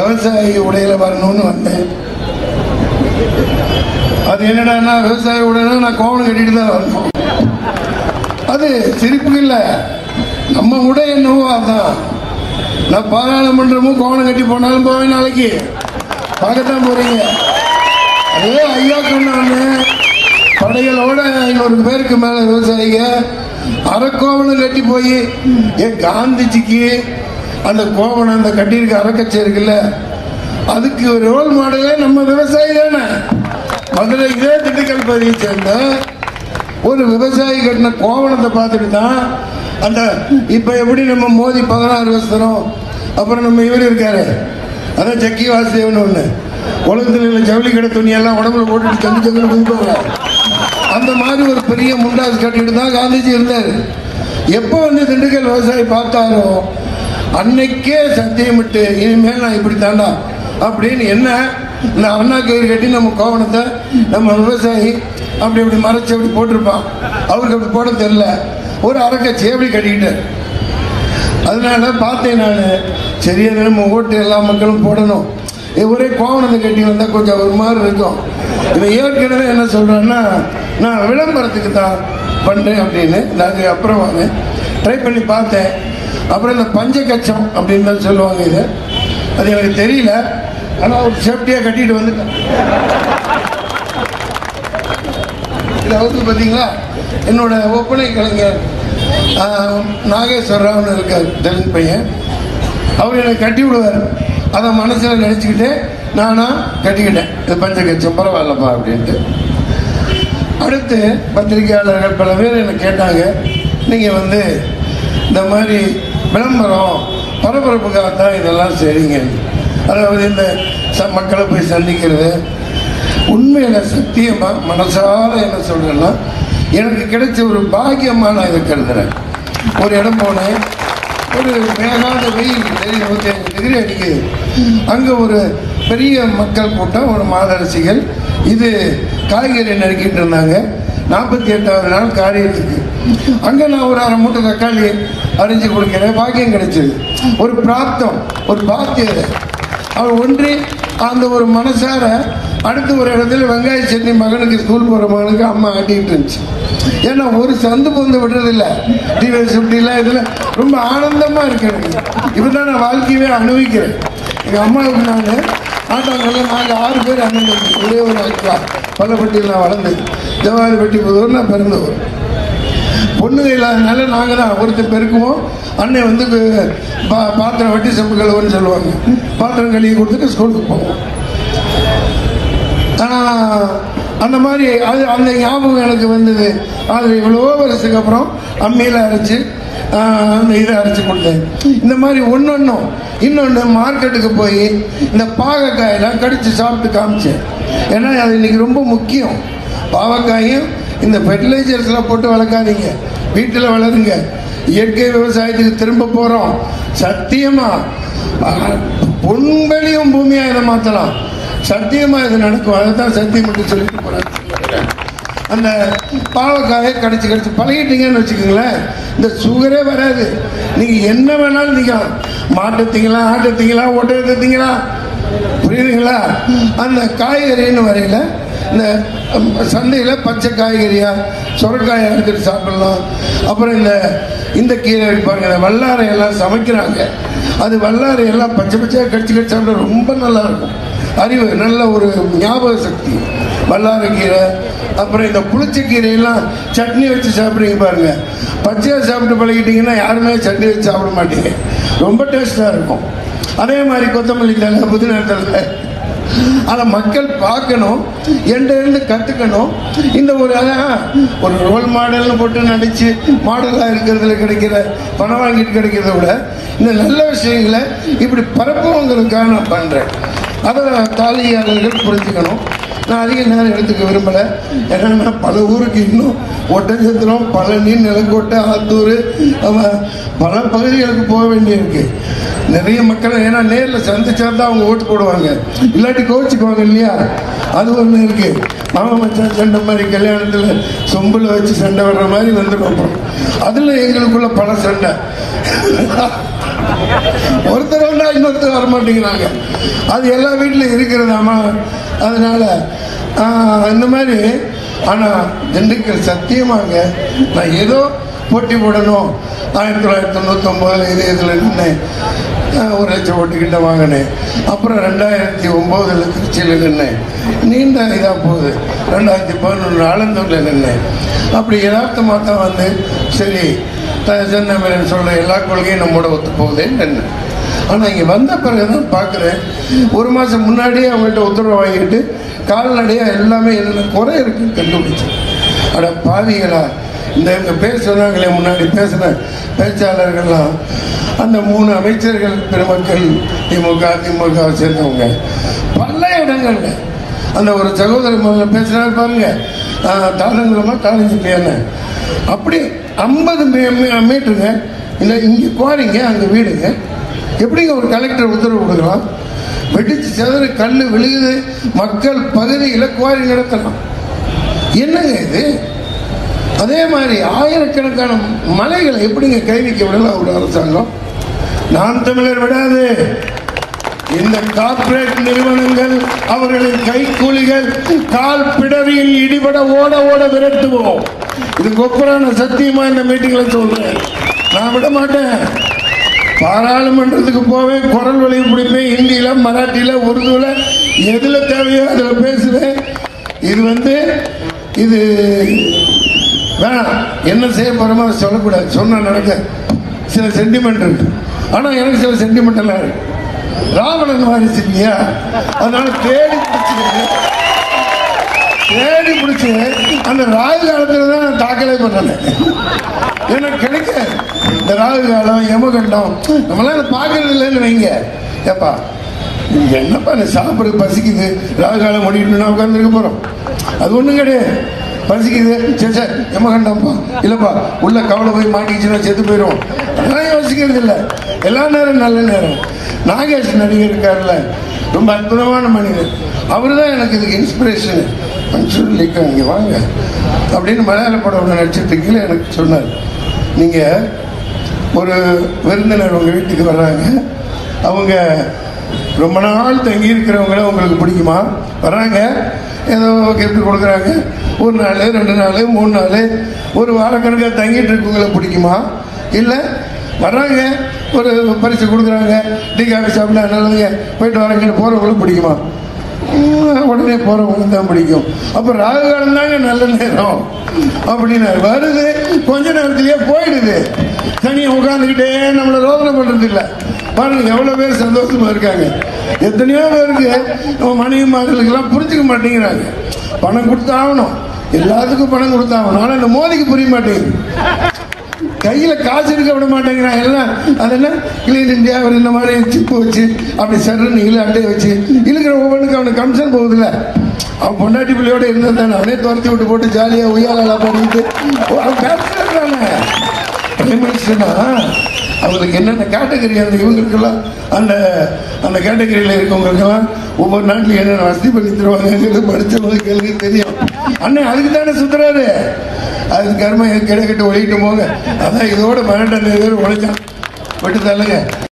விவசாயி உடையில வரணும்னு வந்தேன் அது என்னடான்னா விவசாயி உடையில நான் கோவணம் கட்டிட்டு தான் வரணும் அது சிரிப்பு இல்லை நம்ம உடை என்னவோ அதான் நான் பாராளுமன்றமும் கோவணம் கட்டி போனாலும் போவேன் நாளைக்கு பார்க்கத்தான் போறீங்க அதே ஐயா சொன்னான்னு படைகளோட ஐநூறு பேருக்கு மேல விவசாயிங்க அரைக்கோவணம் கட்டி போய் என் காந்திஜிக்கு அந்த கோவணம் அந்த கட்டியிருக்க அறக்கச்சை இருக்குல்ல அதுக்கு ஒரு ரோல் மாடலே நம்ம விவசாயி தானே மதுரை இதே திண்டுக்கல் பகுதியை சேர்ந்த ஒரு விவசாயி கட்டின கோவணத்தை பார்த்துட்டு தான் அந்த இப்ப எப்படி நம்ம மோதி பதினாறு வருஷம் அப்புறம் நம்ம இவர் இருக்காரு அதான் ஜக்கி வாசுதேவன் ஒண்ணு உலகத்தில் உள்ள ஜவுளி கடை துணியெல்லாம் உடம்புல போட்டுட்டு சந்து சந்து குதிப்பாங்க அந்த மாதிரி ஒரு பெரிய முண்டாஸ் கட்டிட்டு தான் காந்திஜி இருந்தார் எப்போ வந்து திண்டுக்கல் விவசாயி பார்த்தாரோ அன்னைக்கே சத்தியமிட்டு இனிமேல் நான் இப்படி தாண்டா அப்படின்னு என்ன நான் அண்ணா கயிறு கட்டி நம்ம கோவணத்தை நம்ம விவசாயி அப்படி அப்படி மறைச்சு அப்படி போட்டிருப்பான் அவருக்கு அப்படி போட தெரியல ஒரு அரைக்கச்சி அப்படி கட்டிக்கிட்டார் அதனால பார்த்தேன் நான் சரியா நம்ம ஓட்டு எல்லா மக்களும் போடணும் இது ஒரே கோவணத்தை கட்டி வந்தால் கொஞ்சம் ஒரு மாதிரி இருக்கும் இவன் ஏற்கனவே என்ன சொல்றான்னா நான் விளம்பரத்துக்கு தான் பண்ணுறேன் அப்படின்னு நாங்கள் அப்புறம் வாங்க ட்ரை பண்ணி பார்த்தேன் அப்புறம் இந்த பஞ்சகச்சம் அப்படின்னு தான் சொல்லுவாங்க இது அது எனக்கு தெரியல ஆனால் ஒரு சேஃப்டியாக கட்டிட்டு வந்துட்டேன் இதை வந்து பார்த்தீங்களா என்னோட ஒப்பனை கலைஞர் ஆஹ், நாகேஸ்வர ராவ்னு இருக்கார் தெலுங்கு பையன் அவர் எனக்கு கட்டி விடுவார் அதை மனசில் நினச்சிக்கிட்டு நானா கட்டிக்கிட்டேன் இது பஞ்சகச்சம் பரவாயில்லப்பா அப்படின்ட்டு அடுத்து பத்திரிகையாளர்கள் பல பேர் என்னை கேட்டாங்க நீங்கள் வந்து இந்த மாதிரி விளம்பரம் பரபரப்புக்காக தான் இதெல்லாம் செய்றீங்க அதாவது இந்த ச- மக்களை போய் சந்திக்கிறது உண்மையில சத்தியமா மனசார என்ன சொல்றேன்னா எனக்கு கிடைச்ச ஒரு பாக்கியமா நான் இதை கருதுறேன் ஒரு இடம் போனேன் ஒரு வேகாத வெயில் வெயில் இருபத்தி அஞ்சு டிகிரி அடிக்குது அங்கே ஒரு பெரிய மக்கள் கூட்டம் ஒரு மாதரசிகள் இது காய்கறி நறுக்கிட்டு இருந்தாங்க நாற்பத்தி எட்டாவது நாள் காரியத்துக்கு அங்கே நான் ஒரு அரை மூட்டை தக்காளி அரிஞ்சு கொடுக்கிறேன் பாக்கியம் கிடைச்சது ஒரு பிராப்தம் ஒரு பாக்கியம் அவன் ஒன்றி அந்த ஒரு மனசார அடுத்து ஒரு இடத்துல வெங்காய சட்னி மகனுக்கு ஸ்கூல் போகிற மகனுக்கு அம்மா ஆட்டிக்கிட்டு இருந்துச்சு ஏன்னா ஒரு சந்து பொந்து விடுறதில்ல டிவைஸ் இப்படிலாம் இதில் ரொம்ப ஆனந்தமாக இருக்கு எனக்கு இப்போ தான் நான் வாழ்க்கையவே அனுபவிக்கிறேன் எங்கள் அம்மாவுக்கு நான் ஆட்டாங்கல்ல நாங்கள் ஆறு பேர் அண்ணன் தம்பி. ஒரே ஒரு அக்கா பள்ளப்பட்டியில் நான் வளர்ந்தது ஜவாரிப்பட்டி புதூர் நான் பிறந்தவர் பொண்ணுங்க இல்லாதனால நாங்கள் தான் ஒருத்தர் பெருக்குவோம் அண்ணன் வந்து பா பாத்திரம் வெட்டி செம்பு கழுவுன்னு சொல்லுவாங்க பாத்திரம் கழுவி கொடுத்துட்டு ஸ்கூலுக்கு போவோம் ஆனால் அந்த மாதிரி அது அந்த ஞாபகம் எனக்கு வந்தது அது இவ்வளோ வருஷத்துக்கு அப்புறம் அம்மியில் அரைச்சி ஆஹ், அந்த இதை அரைச்சி கொடுத்தேன் இந்த மாதிரி ஒன்று ஒன்றும் இன்னொன்று மார்க்கெட்டுக்கு போய் இந்த பாகக்காயெல்லாம் கடித்து சாப்பிட்டு காமிச்சேன் ஏன்னா அது இன்னைக்கு ரொம்ப முக்கியம் பாவக்காயும் இந்த ஃபெர்டிலைசர்ஸ்லாம் போட்டு வளர்க்காதீங்க வீட்டில் வளருங்க இயற்கை விவசாயத்துக்கு திரும்ப போகிறோம் சத்தியமாக பொன்வெளியும் பூமியாக இதை மாற்றலாம் சத்தியமாக இது நடக்கும் அதை தான் சத்தியம் மட்டும் சொல்லிட்டு போகிறேன் அந்த பாவக்காயை கடிச்சு கடிச்சு பழகிட்டீங்கன்னு வச்சுக்கோங்களேன் இந்த சுகரே வராது நீங்கள் என்ன வேணாலும் திங்கலாம் மாட்டை திங்கலாம் ஆட்டை திங்கலாம் ஒட்டகத்தை திங்கலாம் புரியுதுங்களா அந்த காய்கறின்னு வரையில் இந்த சந்தையில் பச்சை காய்கறியா சுரக்காயை எடுத்துட்டு சாப்பிடலாம் அப்புறம் இந்த இந்த கீரை வைப்பாங்க இந்த வல்லாரை எல்லாம் சமைக்கிறாங்க அது வல்லாரை எல்லாம் பச்சை பச்சையாக கடிச்சு கடிச்சு சாப்பிட ரொம்ப நல்லா இருக்கும் அறிவு நல்ல ஒரு ஞாபக சக்தி வல்லாரைக்கீரை அப்புறம் இந்த புளிச்சக்கீரை எல்லாம் சட்னி வச்சு சாப்பிட்றீங்க பாருங்க பச்சையாக சாப்பிட்டு பழகிட்டீங்கன்னா யாருமே சட்னி வச்சு சாப்பிட மாட்டீங்க ரொம்ப டேஸ்டாக இருக்கும் அதே மாதிரி கொத்தமல்லி தலை புதினா தலை அதை மக்கள் பார்க்கணும் என்கிட்ட இருந்து கற்றுக்கணும் இந்த ஒரு அதான் ஒரு ரோல் மாடல்னு போட்டு நடிச்சு மாடலாக இருக்கிறதுல கிடைக்கிற பணம் வாங்கிட்டு கிடைக்கிறத விட இந்த நல்ல விஷயங்களை இப்படி பரப்புவங்களுக்காக நான் பண்ணுறேன் அதை தாலியாளர்கள் புரிஞ்சுக்கணும் நான் அதிக நேரம் எடுத்துக்க விரும்பலை ஏன்னா நான் பல ஊருக்கு இன்னும் ஒட்டஞ்சத்திரம் பழனி நிலக்கோட்டை ஆத்தூர் அவன் பல பகுதிகளுக்கு போக வேண்டியிருக்கு நிறைய மக்கள் ஏன்னா நேரில் சந்திச்சா தான் அவங்க ஓட்டு போடுவாங்க இல்லாட்டி கோச்சிக்குவாங்க இல்லையா அது ஒன்று இருக்கு மாமா மச்சான் சண்டை மாதிரி கல்யாணத்தில் சொம்பில் வச்சு சண்டை வர்ற மாதிரி வந்துடும் அப்புறம் அதில் எங்களுக்குள்ள பல சண்டை ஒருத்தர் வந்தா இன்னொருத்தர் வர மாட்டேங்கிறாங்க அது எல்லா வீட்லயும் இருக்கிறதாமா அதனால ஆஹ், இந்த மாதிரி ஆனா திண்டுக்கல் சத்தியமாக நான் ஏதோ போட்டி போடணும் ஆயிரத்தி தொள்ளாயிரத்தி தொண்ணூத்தி ஒன்பதுல இது இதுல நின்னேன் ஆஹ், ஒரு லட்சம் ஓட்டுக்கிட்ட வாங்கினேன் அப்புறம் ரெண்டாயிரத்தி ஒம்போதுல திருச்சியில் நின்னேன் நீண்ட இதாக போகுது ரெண்டாயிரத்தி பதினொன்று ஆலந்தூரில் நின்னேன் அப்படி யதார்த்தமாக தான் வந்து சரி த- சென்னமேரன் சொல்ல எல்லா கொள்கையும் நம்மோட ஒத்து போகுதேன்னு நின்னேன் ஆனால் இங்கே வந்த பிறகு தான் பார்க்குறேன் ஒரு மாதம் முன்னாடியே அவங்கள்ட்ட உத்தரவு வாங்கிட்டு கால்நடையாக எல்லாமே என்னென்ன குறை இருக்குன்னு கண்டுபிடிச்சேன் அட பாவிகளா இந்த இவங்க பேர் சொன்னாங்களே முன்னாடி பேசின பேச்சாளர்கள்லாம் அந்த மூணு அமைச்சர்கள் பெருமக்கள் திமுக திமுக சேர்ந்தவங்க பல இடங்கள்ல அந்த ஒரு சகோதரர் முதல்ல பேசினார் பாருங்க தாளங்குளமா காலேஜ் பேன அப்படி ஐம்பது மீட்டருங்க இல்லை இங்கே குவாரிங்க அங்கே வீடுங்க எப்படிங்க ஒரு கலெக்டர் உத்தரவு கொடுக்கலாம் வெடிச்சு செதற கல் விழுகுது மக்கள் பகுதியில் குவாரி நடத்தலாம் என்னங்க இது அதே மாதிரி ஆயிரக்கணக்கான மலைகளை எப்படிங்க கை வைக்க விடலாம் ஒரு அரசாங்கம் நான் தமிழர் விடாது இந்த கார்ப்பரேட் நிறுவனங்கள் அவர்களின் கைக்கூலிகள் கால் பிடரியில் இடிபட ஓட ஓட விரட்டுவோம் இது கொப்பரான சத்தியமா இந்த மீட்டிங்ல சொல்றேன் நான் விட மாட்டேன் பாராளுமன்றத்துக்கு போவேன் குரல் வழி பிடிப்பேன் ஹிந்தியில மராட்டியில உருதுல எதுல தேவையோ அதுல பேசுவேன் இது வந்து இது வேணாம் என்ன செய்ய போறோமோ அதை சொல்லக்கூடாது சொன்னா நடக்க சில சென்டிமெண்ட் இருக்கு ஆனா எனக்கு சில சென்டிமெண்ட் எல்லாம் இருக்கு ராவணன் வாரிசு இல்லையா அதனால தேடி பிடிச்சிருக்கு தேடி பிடிச்சி அந்த ராகு காலத்துல தான் நான் தாக்கலே பண்ணல எனக்கு கிடைக்க இந்த ராகு காலம் யமகண்டம் நம்மளாம் அதை பார்க்கறது இல்லைன்னு வைங்க ஏப்பா நீங்க என்னப்பா நீ சாப்பிட பசிக்குது ராகு காலம் முடியணும்னா உட்காந்துருக்க போறோம் அது ஒண்ணும் கிடையாது பசிக்குது சரி சார் யமகண்டம்ப்பா இல்லப்பா உள்ள கவலை போய் மாட்டிக்கிச்சுன்னா செத்து போயிடும் அதெல்லாம் யோசிக்கிறது இல்லை எல்லா நேரம் நல்ல நேரம் நாகேஷ் நடிகர் இருக்கார்ல ரொம்ப அற்புதமான மனிதர் அவர் தான் எனக்கு இதுக்கு இன்ஸ்பிரேஷன் மன்சூர்லிக்கா இங்கே வாங்க அப்படின்னு மலையாள படம் ஒன்று நடிச்சிட்டு இருக்கீங்களே எனக்கு சொன்னார் நீங்கள் ஒரு விருந்தினர் உங்கள் வீட்டுக்கு வர்றாங்க அவங்க ரொம்ப நாள் தங்கி இருக்கிறவங்கள உங்களுக்கு பிடிக்குமா வர்றாங்க ஏதோ கிஃப்ட் கொடுக்குறாங்க ஒரு நாள் ரெண்டு நாள் மூணு நாள் ஒரு வாரக்கணக்காக தங்கிட்டு இருக்கவங்கள பிடிக்குமா இல்லை வர்றாங்க ஒரு பரிசு கொடுக்குறாங்க டீ காஃபி சாப்பிட்டா நல்லதுங்க போயிட்டு வரங்கன்னு போகிறவங்களும் பிடிக்குமா உம், உடனே போகிறவங்களுக்கு தான் பிடிக்கும் அப்போ ராகு காலம் தாங்க நல்ல நேரம் அப்படின்னு வருது கொஞ்ச நேரத்திலேயே போயிடுது தனியாக உட்காந்துக்கிட்டே நம்மளை ரோதனை பண்ணுறது இல்லை பாருங்க எவ்வளோ பேர் சந்தோஷமா இருக்காங்க எத்தனையோ பேருக்கு நம்ம மனைவி மகளுக்கெல்லாம் புரிஞ்சுக்க மாட்டேங்கிறாங்க பணம் கொடுத்தாகணும் எல்லாத்துக்கும் பணம் கொடுத்தாகணும் ஆனால் இந்த மோதிக்கு புரிய மாட்டேங்குது கையில காசு எடுக்க விட மாட்டேங்கிறான் எல்லாம் அதெல்லாம் கிளீன் இந்தியா அவர் இந்த மாதிரி சிப்பு வச்சு அப்படி சருன்னு இழு அட்டையை வச்சு இழுக்கிற ஒவ்வொன்றுக்கு அவனுக்கு கமிஷன் போகுதுல்ல அவன் பொண்டாட்டி பிள்ளையோட இருந்தது தானே அவனே துரத்தி விட்டு போட்டு ஜாலியாக உய்யாலெல்லாம் பண்ணிட்டு ஓ, அவன் பேசுறது தானே பிரைம் மினிஸ்டர்னா அவங்களுக்கு என்னென்ன கேட்டகரி அந்த இவங்களுக்கெல்லாம் அந்த அந்த கேட்டகரியில் இருக்கவங்களுக்கெல்லாம் ஒவ்வொரு நாட்டிலும் என்னென்ன வசதி பண்ணி தருவாங்கிறது படித்தவங்களுக்கு எனக்கு தெரியும் அண்ணன் அதுக்கு தானே சுத்துறாரு அதுக்கு கர்மம் கிடைக்கட்டு ஒழிக்கிட்டு போங்க அதான் இதோட பன்னெண்டாம் தேதி வரை உழைச்சான் விட்டு தள்ளுங்க